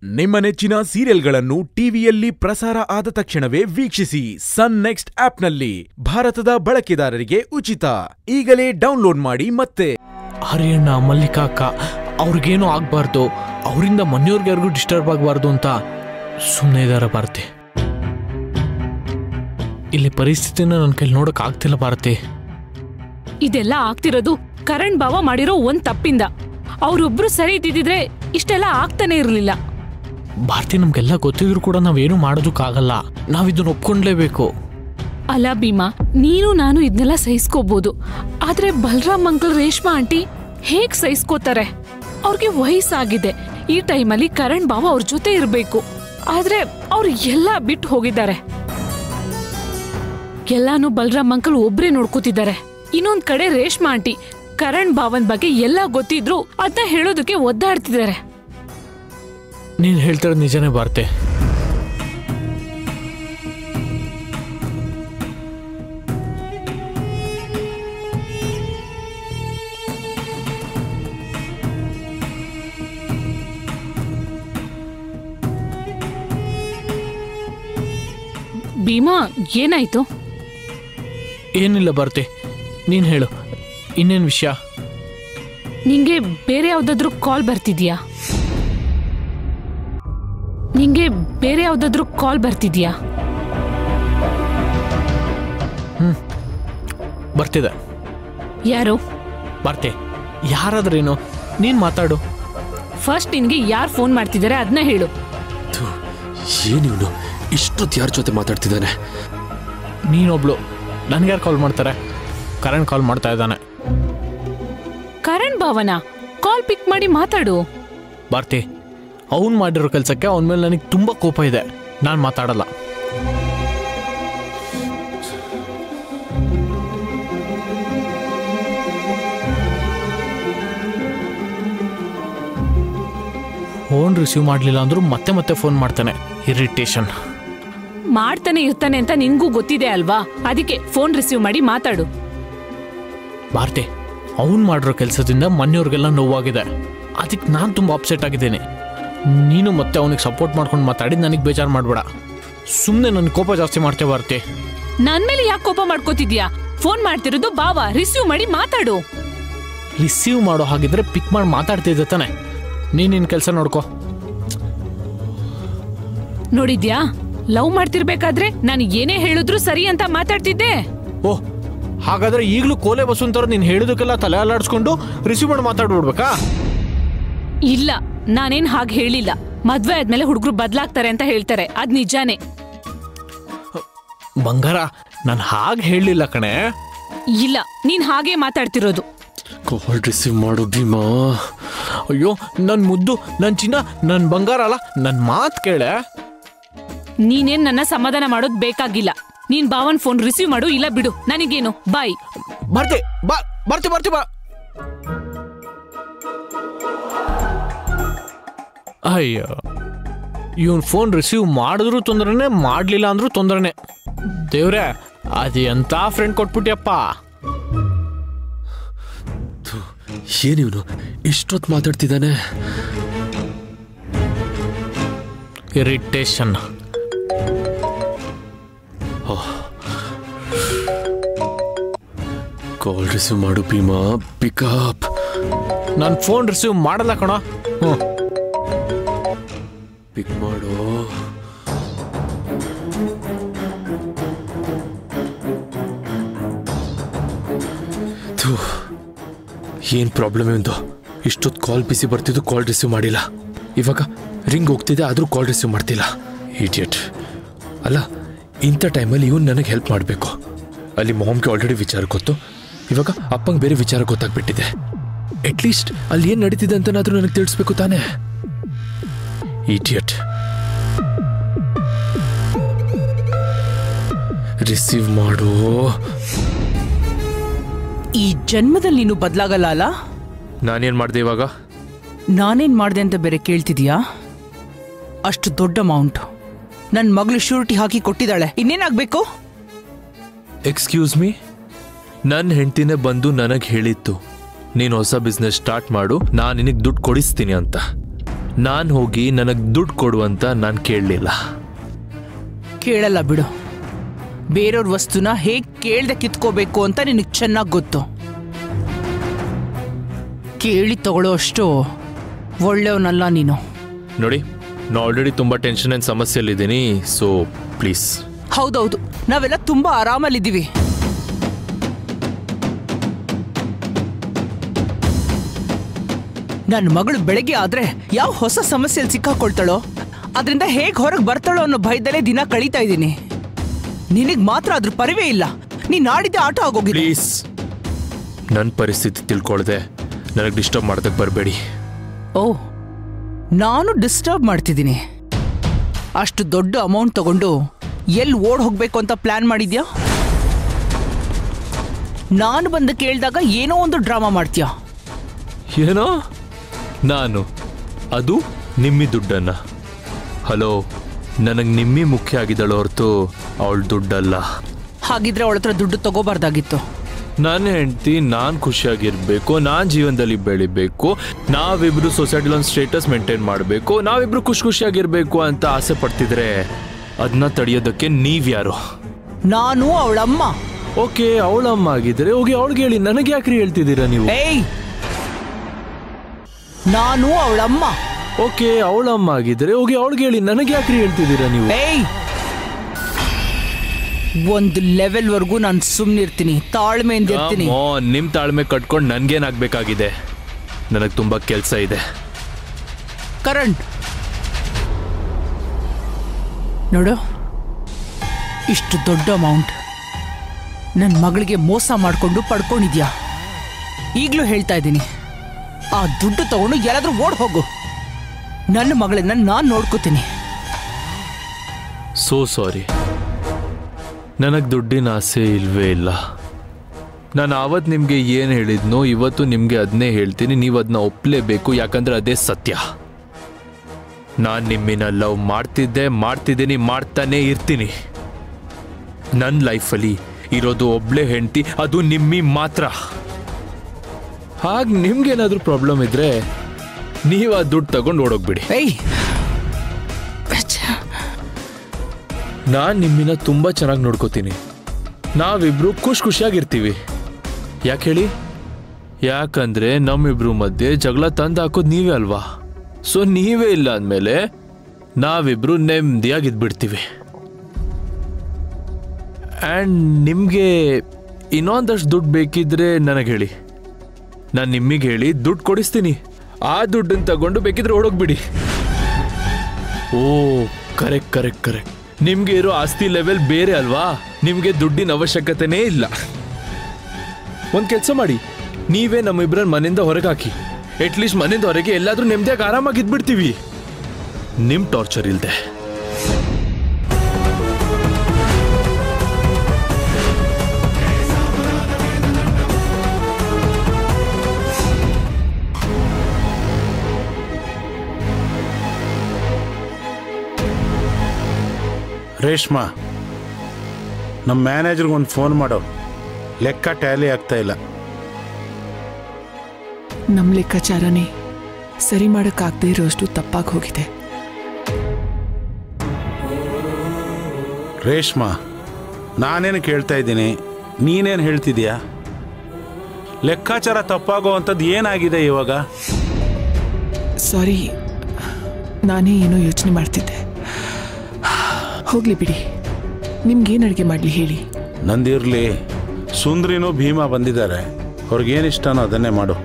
ನಿಮ್ಮ ನೆಚ್ಚಿನ ಸೀರಿಯಲ್ಗಳನ್ನು ಟಿವಿಯಲ್ಲಿ ಪ್ರಸಾರ ಆದ ತಕ್ಷಣವೇ ವೀಕ್ಷಿಸಿ ಸನ್ ನೆಕ್ಸ್ಟ್ ಆಪ್ನಲ್ಲಿ ಭಾರತದ ಬಳಕೆದಾರರಿಗೆ ಉಚಿತ ಈಗಲೇ ಡೌನ್ಲೋಡ್ ಮಾಡಿ ಮತ್ತೆ ಹರಿಯಣ್ಣ ಮಲ್ಲಿಕಾ ಅಕ್ಕ ಅವ್ರಿಗೇನೂ ಆಗ್ಬಾರ್ದು ಅವರಿಂದ ಮನೆಯವ್ರಿಗೆ ಯಾರಿಗೂ ಡಿಸ್ಟರ್ಬ್ ಆಗಬಾರ್ದು ಅಂತ ಸುಮ್ಮನೆ ಇದ್ದಾರೆ ಭಾರತಿ ಇಲ್ಲಿ ಪರಿಸ್ಥಿತಿನ ನನ್ನ ಕೈಲಿ ನೋಡಕ್ ಆಗ್ತಿಲ್ಲ ಭಾರತಿ ಇದೆಲ್ಲ ಆಗ್ತಿರೋದು ಕರಣ್ ಭಾವ ಮಾಡಿರೋ ಒಂದ್ ತಪ್ಪಿಂದ ಅವ್ರೊಬ್ರು ಸರಿ ಇದ್ದಿದ್ರೆ ಇಷ್ಟೆಲ್ಲ ಆಗ್ತಾನೆ ಇರ್ಲಿಲ್ಲ ಭಾರತಿ ನಮ್ಗೆಲ್ಲ ಗೊತ್ತಿದ್ರು ಕೂಡ ನಾವೇನು ಮಾಡೋದಕ್ಕಾಗಲ್ಲ ನಾವಿದನ್ನ ಒಪ್ಕೊಂಡ್ಲೇಬೇಕು ಅಲ್ಲ ಭೀಮಾ ನೀನು ನಾನು ಇದನ್ನೆಲ್ಲ ಸಹಿಸ್ಕೋಬಹುದು ಆದ್ರೆ ಬಲರಾಮ್ ಅಂಕಲ್ ರೇಷ್ಮಾ ಆಂಟಿ ಹೇಗ್ ಸಹಿಸ್ಕೋತಾರೆ ಅವ್ರಿಗೆ ವಯಸ್ಸಾಗಿದೆ ಈ ಟೈಮಲ್ಲಿ ಕರಣ್ ಭಾವ ಅವ್ರ ಜೊತೆ ಇರ್ಬೇಕು ಆದ್ರೆ ಅವ್ರು ಎಲ್ಲ ಬಿಟ್ಟು ಹೋಗಿದ್ದಾರೆ ಎಲ್ಲಾನು ಬಲರಾಮ್ ಅಂಕಲ್ ಒಬ್ರೇ ನೋಡ್ಕೋತಿದ್ದಾರೆ ಇನ್ನೊಂದ್ ಕಡೆ ರೇಷ್ಮಾ ಆಂಟಿ ಕರಣ್ ಭಾವನ್ ಬಗ್ಗೆ ಎಲ್ಲ ಗೊತ್ತಿದ್ರು ಅದನ್ನ ಹೇಳೋದಕ್ಕೆ ಒದ್ದಾಡ್ತಿದ್ದಾರೆ ನೀನು ಹೇಳ್ತಿರೋದು ನಿಜನೇ ಭಾರತಿ ಭೀಮಾ ಏನಾಯ್ತು ಏನಿಲ್ಲ ಭಾರತಿ ನೀನು ಹೇಳು ಇನ್ನೇನು ವಿಷಯ ನಿಂಗೆ ಬೇರೆ ಯಾವ್ದಾದ್ರು ಕಾಲ್ ಬರ್ತಿದ್ಯಾ ನಿಂಗೆ ಬೇರೆ ಯಾವ್ದಾದ್ರು ಕಾಲ್ ಬರ್ತಿದ್ಯಾ ಬರ್ತಿದೆ ಯಾರು ಭಾರತಿ ಯಾರಾದ್ರೇನು ನೀನು ಮಾತಾಡು ಫಸ್ಟ್ ನಿನ್ಗೆ ಯಾರು ಫೋನ್ ಮಾಡ್ತಿದ್ದಾರೆ ಅದನ್ನ ಹೇಳು ಥು, ಏನಿವ್ನು ಇಷ್ಟೊತ್ತು ಯಾರ ಜೊತೆ ಮಾತಾಡ್ತಿದ್ದಾನೆ ನೀನೊಬ್ಳು ನನಗೆ ಯಾರು ಕಾಲ್ ಮಾಡ್ತಾರೆ ಕರಣ್ ಕಾಲ್ ಮಾಡ್ತಾ ಇದ್ದಾನೆ ಕರಣ್ ಭಾವನ ಕಾಲ್ ಪಿಕ್ ಮಾಡಿ ಮಾತಾಡು ಭಾರತಿ ಅವ್ನು ಮಾಡಿರೋ ಕೆಲಸಕ್ಕೆ ಅವನ ಮೇಲೆ ನನಗೆ ತುಂಬ ಕೋಪ ಇದೆ ನಾನು ಮಾತಾಡಲ್ಲ ಫೋನ್ ರಿಸೀವ್ ಮಾಡಲಿಲ್ಲ ಅಂದ್ರೂ ಮತ್ತೆ ಮತ್ತೆ ಫೋನ್ ಮಾಡ್ತಾನೆ ಇರಿಟೇಷನ್ ಮಾಡ್ತಾನೆ ಇರ್ತಾನೆ ಅಂತ ನಿನ್ಗೂ ಗೊತ್ತಿದೆ ಅಲ್ವಾ ಅದಕ್ಕೆ ಫೋನ್ ರಿಸೀವ್ ಮಾಡಿ ಮಾತಾಡು ಭಾರತಿ ಅವ್ನು ಮಾಡಿರೋ ಕೆಲಸದಿಂದ ಮನೆಯವ್ರಿಗೆಲ್ಲ ನೋವಾಗಿದೆ ಅದಕ್ಕೆ ನಾನು ತುಂಬ ಅಪ್ಸೆಟ್ ಆಗಿದ್ದೇನೆ ನೀನು ಮತ್ತೆ ಅವನಿಗೆ ಸಪೋರ್ಟ್ ಮಾಡ್ಕೊಂಡು ಮಾತಾಡಿ ನನಗೆ ಬೇಜಾರು ಮಾಡಬೇಡ ಸುಮ್ಮನೆ ನನ್ನ ಕೋಪ ಜಾಸ್ತಿ ಮಾಡ್ತೇವೆ ಭಾರತಿ ನನ್ ಮೇಲೆ ಯಾಕೆ ಕೋಪ ಮಾಡ್ಕೋತಿದ್ಯಾ ಫೋನ್ ಮಾಡ್ತಿರೋದು ಬಾವ ರಿಸೀವ್ ಮಾಡಿ ಮಾತಾಡು ರಿಸೀವ್ ಮಾಡೋ ಹಾಗಿದ್ರೆ ಪಿಕ್ ಮಾಡಿ ಮಾತಾಡ್ತಿದ್ದೆ ತಾನೆ ನೀನು ನಿನ್ನ ಕೆಲಸ ನೋಡ್ಕೋ ನೋಡಿದ್ಯಾ ಲವ್ ಮಾಡ್ತಿರ್ಬೇಕಾದ್ರೆ ನಾನು ಏನೇ ಹೇಳಿದ್ರು ಸರಿ ಅಂತ ಮಾತಾಡ್ತಿದ್ದೆ ಓಹ್ ಹಾಗಾದ್ರೆ ಈಗಲೂ ಕೋಲೆ ಬಸವಂತರ ನೀನು ಹೇಳಿದಕ್ಕೆಲ್ಲ ತಲೆ ಅಲ್ಲಾಡಿಸ್ಕೊಂಡು ರಿಸೀವ್ ಮಾಡಿ ಮಾತಾಡ್ಬಿಡ್ಬೇಕಾ ಇಲ್ಲ ನಾನೇನ್ ಹಾಗೆ ಹೇಳಿಲ್ಲ ಮದ್ವೆ ಆದ್ಮೇಲೆ ಹುಡುಗರು ಬದ್ಲಾಗ್ತಾರೆ ಅಂತ ಹೇಳ್ತಾರೆ ಅದ್ ನಿಜಾನೇ ಬಂಗಾರ ನಾನು ಹಾಗೆ ಹೇಳಲಿಲ್ಲ ಕಣೆ ಇಲ್ಲ ನೀನ್ ಹಾಗೆ ಮಾತಾಡ್ತಿರೋದು ಕಾಲ್ ರಿಸೀವ್ ಮಾಡು ಭೀಮಾ ಅಯ್ಯೋ ನನ್ನ ಮುದ್ದು ನನ್ನ ಚಿನ್ನ ನನ್ನ ಬಂಗಾರ ಅಲ್ಲ ನನ್ನ ಮಾತು ಕೇಳೆ ನೀನೇನ್ ನನ್ನ ಸಮಾಧಾನ ಮಾಡೋದ್ ಬೇಕಾಗಿಲ್ಲ ನೀನ್ ಭಾವನ್ ಫೋನ್ ರಿಸೀವ್ ಮಾಡು ಇಲ್ಲ ಬಿಡು ನನಗೇನು ಬಾಯ್ ಬರ್ತಿ ಬಾ ಬರ್ತಿ ಬರ್ತಿ ಬಾ ಅಯ್ಯೋ ಇವನ್ ಫೋನ್ ರಿಸೀವ್ ಮಾಡಿದ್ರು ತೊಂದ್ರೆನೆ ಮಾಡಲಿಲ್ಲ ಅಂದ್ರೂ ತೊಂದ್ರೆನೆ ದೇವ್ರೆ ಅದು ಎಂತ ಫ್ರೆಂಡ್ ಕೊಟ್ಬಿಟ್ಯಪ್ಪ ಥು, ಏನಿವ್ನು ಇಷ್ಟೊತ್ತು ಮಾತಾಡ್ತಿದ್ದಾನೆ ಇರಿಟೇಷನ್ ಕಾಲ್ ರಿಸೀವ್ ಮಾಡು ಭೀಮಾ ಪಿಕಪ್ ನಾನು ಫೋನ್ ರಿಸೀವ್ ಮಾಡಲ್ಲ ಕಣೋ ಹ್ಞೂ ಪಿಕ್ ಮಾಡು ಥು, ಏನ್ ಪ್ರಾಬ್ಲಮ್ ಎಂದು ಇಷ್ಟೊತ್ತು ಕಾಲ್ ಬಿಸಿ ಬರ್ತಿದ್ದು ಕಾಲ್ ರಿಸೀವ್ ಮಾಡಿಲ್ಲ ಇವಾಗ ರಿಂಗ್ ಹೋಗ್ತಿದೆ ಆದರೂ ಕಾಲ್ ರಿಸೀವ್ ಮಾಡ್ತಿಲ್ಲ ಇಡಿಯಟ್ ಅಲ್ಲ ಇಂಥ ಟೈಮಲ್ಲಿ ಇವನು ನನಗೆ ಹೆಲ್ಪ್ ಮಾಡಬೇಕು ಅಲ್ಲಿ ಮೊಹಮ್ಗೆ ಆಲ್ರೆಡಿ ವಿಚಾರ ಗೊತ್ತು ಇವಾಗ ಅಪ್ಪಂಗೆ ಬೇರೆ ವಿಚಾರ ಗೊತ್ತಾಗ್ಬಿಟ್ಟಿದೆ ಅಟ್ಲೀಸ್ಟ್ ಅಲ್ಲಿ ಏನು ನಡೀತಿದೆ ಅಂತನಾದ್ರೂ ನನಗೆ ತಿಳಿಸ್ಬೇಕು ತಾನೇ ಇಡಿಯಟ್ ರಿಸೀವ್ ಮಾಡು ಈ ಜನ್ಮದಲ್ಲಿ ನೀನು ಬದಲಾಗಲ್ಲ ಅಲ್ಲ ನಾನೇನು ಮಾಡಿದೆ ಇವಾಗ ನಾನೇನ್ ಮಾಡ್ದೆ ಅಂತ ಬೇರೆ ಕೇಳ್ತಿದ್ಯಾ ಅಷ್ಟು ದೊಡ್ಡ ಅಮೌಂಟ್ ನನ್ನ ಮಗಳು ಶ್ಯೂರಿಟಿ ಹಾಕಿ ಕೊಟ್ಟಿದ್ದಾಳೆ ಇನ್ನೇನಾಗ್ಬೇಕು ಎಕ್ಸ್ಕ್ಯೂಸ್ ಮೀ ನನ್ನ ಹೆಂಡ್ತಿನೇ ಬಂದು ನನಗೆ ಹೇಳಿತ್ತು ನೀನು ಹೊಸ ಬಿಸ್ನೆಸ್ ಸ್ಟಾರ್ಟ್ ಮಾಡು ನಾನು ನಿನಗೆ ದುಡ್ಡು ಕೊಡಿಸ್ತೀನಿ ಅಂತ ನಾನು ಹೋಗಿ ನನಗೆ ದುಡ್ಡು ಕೊಡು ಅಂತ ನಾನು ಕೇಳಲಿಲ್ಲ ಕೇಳಲ್ಲ ಬಿಡು ಬೇರೆಯವ್ರ ವಸ್ತುನ ಹೇಗ್ ಕೇಳ್ದೆ ಕಿತ್ಕೋಬೇಕು ಅಂತ ನಿನಗೆ ಚೆನ್ನಾಗಿ ಗೊತ್ತು ಕೇಳಿ ತಗೊಳ್ಳೋ ಅಷ್ಟು ಒಳ್ಳೆಯವನಲ್ಲ ನೀನು ನೋಡಿ ನಾನು ಆಲ್ರೆಡಿ ತುಂಬ ಟೆನ್ಷನ್ ಆ್ಯಂಡ್ ಸಮಸ್ಯೆಯಲ್ಲಿದ್ದೀನಿ ಸೊ ಪ್ಲೀಸ್ ಹೌದೌದು ನಾವೆಲ್ಲ ತುಂಬಾ ಆರಾಮಲ್ಲಿದ್ದೀವಿ ನನ್ನ ಮಗಳು ಬೆಳಗ್ಗೆ ಆದ್ರೆ ಯಾವ ಹೊಸ ಸಮಸ್ಯೆಯಲ್ಲಿ ಸಿಕ್ಕಾಕೊಳ್ತಾಳೋ ಅದರಿಂದ ಹೇಗ್ ಹೊರಗೆ ಬರ್ತಾಳೋ ಅನ್ನೋ ಭಯದಲ್ಲೇ ದಿನ ಕಳೀತಾ ಇದ್ದೀನಿ ನಿನಗ್ ಮಾತ್ರ ಅದ್ರ ಪರಿವೇ ಇಲ್ಲ ನೀನ್ ಆಡಿದ್ದೆ ಆಟ ಆಗೋಗಿದೆ ಪ್ಲೀಸ್ ನನ್ನ ಪರಿಸ್ಥಿತಿ ತಿಳ್ಕೊಳ್ದೆ ನನಗೆ ಡಿಸ್ಟರ್ಬ್ ಮಾಡೋದಕ್ಕೆ ಬರಬೇಡಿ ಓ ನಾನು ಡಿಸ್ಟರ್ಬ್ ಮಾಡ್ತಿದ್ದೀನಿ ಅಷ್ಟು ದೊಡ್ಡ ಅಮೌಂಟ್ ತಗೊಂಡು ಎಲ್ಲಿ ಓಡ್ ಹೋಗ್ಬೇಕು ಅಂತ ಪ್ಲಾನ್ ಮಾಡಿದ್ಯಾ ನಾನು ಬಂದು ಕೇಳಿದಾಗ ಏನೋ ಒಂದು ಡ್ರಾಮಾ ಮಾಡ್ತೀಯಾ ಏನೋ ನಾನು ಅದು ನಿಮ್ಮಿ ದುಡ್ಡನ್ನ ಹಲೋ ನನಗೆ ನಿಮ್ಮಿ ಮುಖ್ಯ ಆಗಿದ್ದಾಳು ಹೊರತು ಅವಳ ದುಡ್ಡಲ್ಲ ಹಾಗಿದ್ರೆ ಅವಳ ಹತ್ರ ದುಡ್ಡು ತಗೋಬಾರ್ದಾಗಿತ್ತು ನನ್ನ ಹೆಂಡತಿ ನಾನು ಖುಷಿಯಾಗಿರ್ಬೇಕು ನಾನು ಜೀವನದಲ್ಲಿ ಬೆಳಿಬೇಕು ನಾವಿಬ್ರು ಸೊಸೈಟಿಲಿ ಒಂದು ಸ್ಟೇಟಸ್ ಮೇಂಟೈನ್ ಮಾಡಬೇಕು ನಾವಿಬ್ರು ಖುಷಿ ಖುಷಿಯಾಗಿರ್ಬೇಕು ಅಂತ ಆಸೆ ಪಡ್ತಿದ್ರೆ ಅದನ್ನ ತಡೆಯೋದಕ್ಕೆ ನೀವ್ಯಾರು ನಾನು ಅವಳಮ್ಮ ಓಕೆ ಅವಳಮ್ಮ ಆಗಿದ್ರೆ ಹೋಗಿ ಅವಳಿಗೆ ಹೇಳಿ ನನಗೆ ಯಾಕ್ರಿ ಹೇಳ್ತಿದ್ದೀರಾ ನೀವು ಏಯ್ ನಾನು ಅವಳಮ್ಮ ಓಕೆ ಅವಳಮ್ಮ ಆಗಿದ್ರೆ ಹೋಗಿ ಅವಳಿಗೆ ಹೇಳಿ ನನಗೆ ಯಾಕ್ರಿ ಹೇಳ್ತಿದ್ದೀರಾ ನೀವು ಏಯ್ ಒಂದು ಲೆವೆಲ್ ವರ್ಗೂ ನಾನು ಸುಮ್ಮನಿರ್ತೀನಿ ತಾಳ್ಮೆಯಿಂದ ಇರ್ತೀನಿ ಅಮ್ಮೋ, ನಿಮ್ ತಾಳ್ಮೆ ಕಟ್ಕೊಂಡು ನನ್ಗೇನಾಗ್ಬೇಕಾಗಿದೆ ನನಗೆ ತುಂಬಾ ಕೆಲಸ ಇದೆ ಕರಣ್ ನೋಡು ಇಷ್ಟು ದೊಡ್ಡ ಅಮೌಂಟ್ ನನ್ನ ಮಗಳಿಗೆ ಮೋಸ ಮಾಡಿಕೊಂಡು ಪಡ್ಕೊಂಡಿದ್ಯಾ ಈಗಲೂ ಹೇಳ್ತಾ ಇದ್ದೀನಿ ಆ ದುಡ್ಡು ತಗೊಂಡು ಯಾರಾದ್ರೂ ಓಡ್ ಹೋಗು ನನ್ನ ಮಗಳನ್ನ ನಾನು ನೋಡ್ಕೋತೀನಿ ಸೋ ಸಾರಿ ನನಗೆ ದುಡ್ಡಿನ ಆಸೆ ಇಲ್ವೇ ಇಲ್ಲ ನಾನು ಆವತ್ತು ನಿಮಗೆ ಏನು ಹೇಳಿದ್ನೋ ಇವತ್ತು ನಿಮಗೆ ಅದನ್ನೇ ಹೇಳ್ತೀನಿ ನೀವು ಅದನ್ನ ಒಪ್ಪಲೇಬೇಕು ಯಾಕಂದ್ರೆ ಅದೇ ಸತ್ಯ ನಾನು ನಿಮ್ಮನ್ನ ಲವ್ ಮಾಡ್ತಿದ್ದೆ ಮಾಡ್ತಿದ್ದೀನಿ ಮಾಡ್ತಾನೇ ಇರ್ತೀನಿ ನನ್ನ ಲೈಫಲ್ಲಿ ಇರೋದು ಒಬ್ಳೆ ಹೆಂಡತಿ ಅದು ನಿಮ್ಮಿ ಮಾತ್ರ ಹಾಗೆ ನಿಮ್ಗೇನಾದ್ರೂ ಪ್ರಾಬ್ಲಮ್ ಇದ್ರೆ ನೀವು ಆ ದುಡ್ಡು ತಗೊಂಡು ಓಡೋಗ್ಬಿಡಿ ಏಯ್ ನಾನು ನಿಮ್ಮನ್ನ ತುಂಬ ಚೆನ್ನಾಗಿ ನೋಡ್ಕೋತೀನಿ ನಾವಿಬ್ರು ಖುಷಿ ಖುಷಿಯಾಗಿರ್ತೀವಿ ಯಾಕೆ ಹೇಳಿ ಯಾಕಂದ್ರೆ ನಮ್ಮಿಬ್ರು ಮಧ್ಯೆ ಜಗಳ ತಂದು ಹಾಕೋದು ನೀವೇ ಅಲ್ವಾ ಸೊ ನೀವೇ ಇಲ್ಲ ಅಂದಮೇಲೆ ನಾವಿಬ್ರು ನೆಮ್ಮದಿಯಾಗಿದ್ಬಿಡ್ತೀವಿ ಆ್ಯಂಡ್ ನಿಮಗೆ ಇನ್ನೊಂದಷ್ಟು ದುಡ್ಡು ಬೇಕಿದ್ರೆ ನನಗೆ ಹೇಳಿ ನಾನು ನಿಮಗೆ ಹೇಳಿ ದುಡ್ಡು ಕೊಡಿಸ್ತೀನಿ ಆ ದುಡ್ಡನ್ನು ತಗೊಂಡು ಬೇಕಿದ್ರೆ ಓಡೋಗ್ಬಿಡಿ ಓ ಕರೆಕ್ಟ್ ಕರೆಕ್ಟ್ ಕರೆಕ್ಟ್ ನಿಮ್ಗೆ ಇರೋ ಆಸ್ತಿ ಲೆವೆಲ್ ಬೇರೆ ಅಲ್ವಾ ನಿಮ್ಗೆ ದುಡ್ಡಿನ ಅವಶ್ಯಕತೆನೇ ಇಲ್ಲ ಒಂದ್ ಕೆಲಸ ಮಾಡಿ ನೀವೇ ನಮ್ಮಿಬ್ಬರನ್ನ ಮನೆಯಿಂದ ಹೊರಗೆ ಹಾಕಿ ಅಟ್ಲೀಸ್ಟ್ ಮನೆಯಿಂದ ಹೊರಗೆ ಎಲ್ಲಾದ್ರೂ ನೆಮ್ಮದಿಯಾಗಿ ಆರಾಮಾಗಿ ಇದ್ಬಿಡ್ತೀವಿ ನಿಮ್ ಟಾರ್ಚರ್ ಇಲ್ದೆ ರೇಷ್ಮಾ ನಮ್ಮ ಮ್ಯಾನೇಜರ್ಗೆ ಒಂದು ಫೋನ್ ಮಾಡೋ ಲೆಕ್ಕ ಟ್ಯಾಲಿ ಆಗ್ತಾ ಇಲ್ಲ ನಮ್ಮ ಲೆಕ್ಕಾಚಾರನೇ ಸರಿ ಮಾಡೋಕ್ಕಾಗದೇ ಇರೋಷ್ಟು ತಪ್ಪಾಗಿ ಹೋಗಿದೆ ರೇಷ್ಮಾ ನಾನೇನು ಕೇಳ್ತಾ ಇದ್ದೀನಿ ನೀನೇನು ಹೇಳ್ತಿದ್ಯಾ ಲೆಕ್ಕಾಚಾರ ತಪ್ಪಾಗೋ ಅಂಥದ್ದು ಏನಾಗಿದೆ ಇವಾಗ ಸಾರಿ ನಾನೇ ಏನೋ ಯೋಚನೆ ಮಾಡ್ತಿದ್ದೆ ಹೋಗ್ಲಿ ಬಿಡಿ ನಿಮ್ಗೇನು ಅಡುಗೆ ಮಾಡಲಿ ಹೇಳಿ ನಂದಿರ್ಲಿ ಸುಂದ್ರಿನೂ ಭೀಮಾ ಬಂದಿದ್ದಾರೆ ಅವ್ರಿಗೇನು ಇಷ್ಟನೋ ಅದನ್ನೇ ಮಾಡು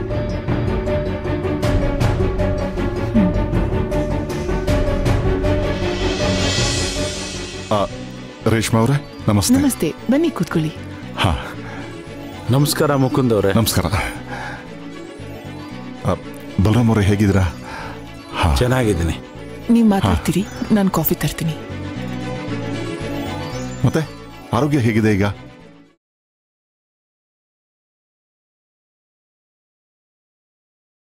ಆ, ರೇಷ್ಮಾ ಅವರೇ ನಮಸ್ತೆ ನಮಸ್ತೆ ಬನ್ನಿ ಕೂತ್ಕೊಳ್ಳಿ ಹಾ ನಮಸ್ಕಾರ ಮುಕುಂದ್ ಅವರೇ ನಮಸ್ಕಾರ ಆ, ಬಲರಾಮ್ ಅವರೇ ಹೇಗಿದ್ದೀರಾ ಹಾ ಚೆನ್ನಾಗಿದ್ದೀನಿ ನೀವು ಮಾತಾಡ್ತೀರಿ ನಾನು ಕಾಫಿ ತರ್ತೀನಿ ಮತ್ತೆ ಆರೋಗ್ಯ ಹೇಗಿದೆ ಈಗ